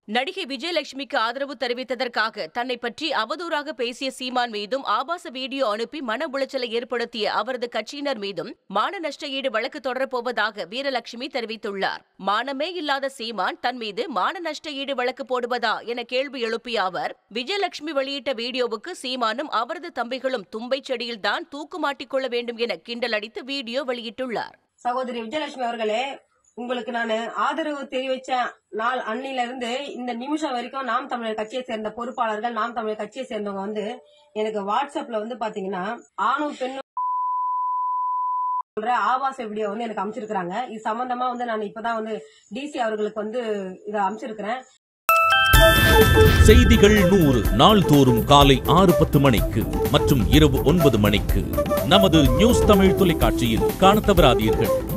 நடிகை விஜயலட்சுமிக்கு ஆதரவு தெரிவித்ததற்காக தன்னை பற்றி அவதூறாக பேசிய சீமான் மீதும் ஆபாச வீடியோ அனுப்பி மன உளைச்சலை ஏற்படுத்திய அவரது கட்சியினர் மீதும் மான நஷ்ட ஈடு வழக்கு தொடரப்போவதாக வீரலட்சுமி தெரிவித்துள்ளார் மானமே இல்லாத சீமான் தன் மீது மான நஷ்ட ஈடு வழக்கு போடுவதா என கேள்வி எழுப்பிய அவர் விஜயலட்சுமி வெளியிட்ட வீடியோவுக்கு சீமானும் அவரது தம்பிகளும் தும்பை செடியில்தான் தூக்கு மாட்டிக்கொள்ள வேண்டும் என கிண்டல் அடித்து வீடியோ வெளியிட்டுள்ளார் சகோதரி விஜயலட்சுமி அவர்களே உங்களுக்கு நான் ஆதரவு தெரிவிச்ச நாள் அன்னில இருந்து இந்த நிமிஷம் வரைக்கும் நாம் தமிழர் கட்சியை சேர்ந்த பொறுப்பாளர்கள் நாம் தமிழர் கட்சியை சேர்ந்தவங்க வந்து எனக்கு வாட்ஸ்அப்ல வந்து பாத்தீங்கன்னா ஆணும் பெண்ணும் சொல்ற ஆபாச வீடியோ வந்து எனக்கு அமைச்சிருக்காங்க இது சம்பந்தமா வந்து நான் இப்பதான் வந்து டிசி அவர்களுக்கு வந்து இதை அமைச்சிருக்கிறேன் செய்திகள் நூறு நாள்தோறும் காலை ஆறு பத்து மணிக்கு மற்றும் இரவு ஒன்பது மணிக்கு நமது நியூஸ் தமிழ் தொலைக்காட்சியில் காணத் தவறாதீர்கள்